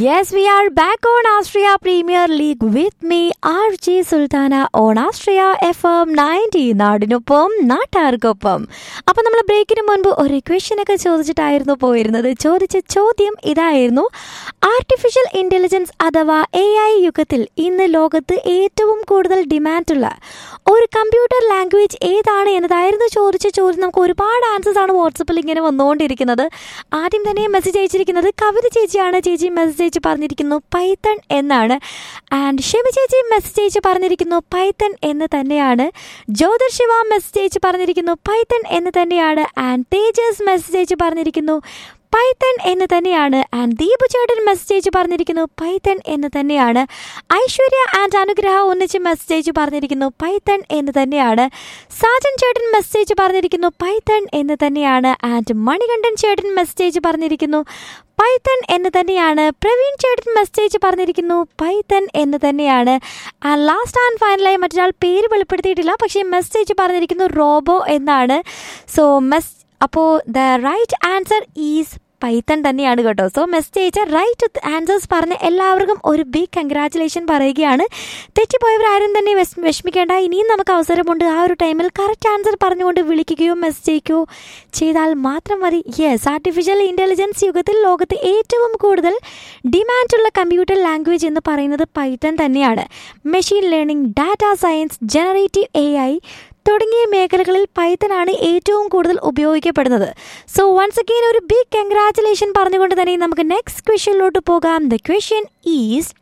Yes, we are back on Austria Premier League with me, RJ Sultana on Austria FM 90 നാടിനൊപ്പം നാട്ടാർക്കൊപ്പം അപ്പം നമ്മൾ ബ്രേക്കിന് മുൻപ് ഒരു ക്വസ്റ്റ്യൻ ഒക്കെ ചോദിച്ചിട്ടായിരുന്നു പോയിരുന്നത് ചോദിച്ച ചോദ്യം ഇതായിരുന്നു ആർട്ടിഫിഷ്യൽ ഇന്റലിജൻസ് അഥവാ എ ഐ യുഗത്തിൽ ഇന്ന് ലോകത്ത് ഏറ്റവും കൂടുതൽ ഡിമാൻഡുള്ള ഒരു കമ്പ്യൂട്ടർ ലാംഗ്വേജ് ഏതാണ് എന്നതായിരുന്നു ചോദിച്ച ചോദ്യം നമുക്ക് ഒരുപാട് ആൻസേഴ്സ് ആണ് വാട്സപ്പിൽ ഇങ്ങനെ വന്നുകൊണ്ടിരിക്കുന്നത് ആദ്യം തന്നെ മെസ്സേജ് അയച്ചിരിക്കുന്നത് കവിത ചേച്ചിയാണ് ചേച്ചി മെസ്സേജ് അയച്ച് പറഞ്ഞിരിക്കുന്നു പൈത്തൺ എന്നാണ് ആൻഡ് ശിവ ചേച്ചി മെസ്സേജ് അയച്ച് പറഞ്ഞിരിക്കുന്നു പൈത്തൺ എന്ന് തന്നെയാണ് ജ്യോതിർ ശിവ മെസ്സേജ് അയച്ച് പറഞ്ഞിരിക്കുന്നു പൈത്തൺ എന്ന് തന്നെയാണ് ആൻഡ് തേജസ് മെസ്സേജ് അയച്ച് പറഞ്ഞിരിക്കുന്നു പൈത്തൺ എന്ന് തന്നെയാണ് ആൻഡ് ദീപു ചേട്ടൻ മെസ്സേജ് പറഞ്ഞിരിക്കുന്നു പൈത്തൺ എന്ന് തന്നെയാണ് ഐശ്വര്യ ആൻഡ് അനുഗ്രഹ ഒന്നിച്ച് മെസ്സേജ് പറഞ്ഞിരിക്കുന്നു പൈത്തൺ എന്ന് തന്നെയാണ് സാജൻ ചേട്ടൻ മെസ്സേജ് പറഞ്ഞിരിക്കുന്നു പൈത്തൺ എന്ന് തന്നെയാണ് ആൻഡ് മണികണ്ഠൻ ചേട്ടൻ മെസ്സേജ് പറഞ്ഞിരിക്കുന്നു പൈത്തൺ എന്ന് തന്നെയാണ് പ്രവീൺ ചേട്ടൻ മെസ്സേജ് പറഞ്ഞിരിക്കുന്നു പൈത്തൺ എന്ന് തന്നെയാണ് ആൻഡ് ലാസ്റ്റ് ആൻഡ് ഫൈനലായി മറ്റൊരാൾ പേര് വെളിപ്പെടുത്തിയിട്ടില്ല പക്ഷേ മെസ്സേജ് പറഞ്ഞിരിക്കുന്നു റോബോ എന്നാണ് സോ മെസ് അപ്പോൾ the right answer is Python തന്നെയാണ് കേട്ടോ സോ മെസ്സേജ് റൈറ്റ് ആൻസേഴ്സ് പറഞ്ഞ എല്ലാവർക്കും ഒരു ബിഗ് കൺഗ്രാറ്റുലേഷൻ പറയുകയാണ് തെറ്റിപ്പോയവരാരും തന്നെ വിഷ- വിഷമിക്കേണ്ട ഇനിയും നമുക്ക് അവസരമുണ്ട് ആ ഒരു ടൈമിൽ കറക്റ്റ് ആൻസർ പറഞ്ഞുകൊണ്ട് വിളിക്കുകയോ മെസ്സേജ് ചെയ്യുകയോ ചെയ്താൽ മാത്രം മതി യെസ് ആർട്ടിഫിഷ്യൽ ഇൻ്റലിജൻസ് യുഗത്തിൽ ലോകത്ത് ഏറ്റവും കൂടുതൽ ഡിമാൻഡുള്ള കമ്പ്യൂട്ടർ ലാംഗ്വേജ് എന്ന് പറയുന്നത് പൈത്തൺ തന്നെയാണ് machine learning data science generative A I തുടങ്ങിയ മേഖലകളിൽ പൈത്തനാണ് ഏറ്റവും കൂടുതൽ ഉപയോഗിക്കപ്പെടുന്നത് സോ വൺസ് അഗെയിൻ ഒരു ബിഗ് കൺഗ്രാറ്റുലേഷൻ പറഞ്ഞുകൊണ്ട് തന്നെ നമുക്ക് നെക്സ്റ്റ് ക്വസ്റ്റ്യനിലോട്ട് പോകാം ദ ക്വസ്റ്റ്യൻ ഈസ്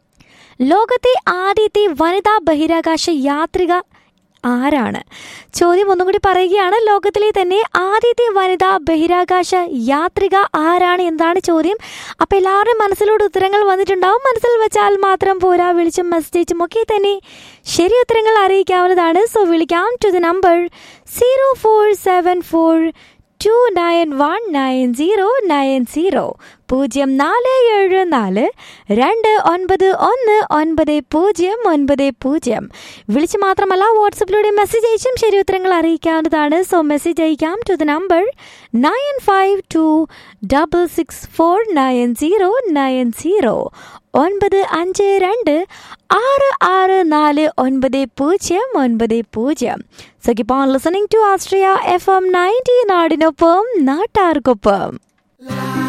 ലോകത്തെ ആദ്യത്തെ വനിതാ ബഹിരാകാശ യാത്രിക ആരാണ് ചോദ്യം ഒന്നും കൂടി പറയുകയാണ് ലോകത്തിലെ തന്നെ ആദ്യത്തെ വനിതാ ബഹിരാകാശ യാത്രിക ആരാണ് എന്താണ് ചോദ്യം അപ്പോൾ എല്ലാവരുടെയും മനസ്സിലൂടെ ഉത്തരങ്ങൾ വന്നിട്ടുണ്ടാവും മനസ്സിൽ വെച്ചാൽ മാത്രം പോരാ വിളിച്ചും മെസ്സേജും ഒക്കെ തന്നെ ശരി ഉത്തരങ്ങൾ അറിയിക്കാവുന്നതാണ് സോ വിളിക്കാം to the number zero four seven four two nine one nine zero nine zero പൂജ്യം നാല് ഏഴ് നാല് രണ്ട് ഒൻപത് ഒന്ന് ഒൻപത് പൂജ്യം ഒൻപത് പൂജ്യം വിളിച്ച് മാത്രമല്ല വാട്സപ്പിലൂടെ മെസ്സേജ് അയച്ചും ശരി ഉത്തരങ്ങൾ അറിയിക്കാവുന്നതാണ് സോ മെസ്സേജ് അയക്കാം to the number nine five two double six four nine zero nine zero ഒൻപത് അഞ്ച് രണ്ട് ആറ് ആറ് നാല് ഒൻപത് പൂജ്യം ഒൻപത് പൂജ്യം so keep on listening to Austria F M ninety നാടിനൊപ്പം നാട്ടാർക്കൊപ്പം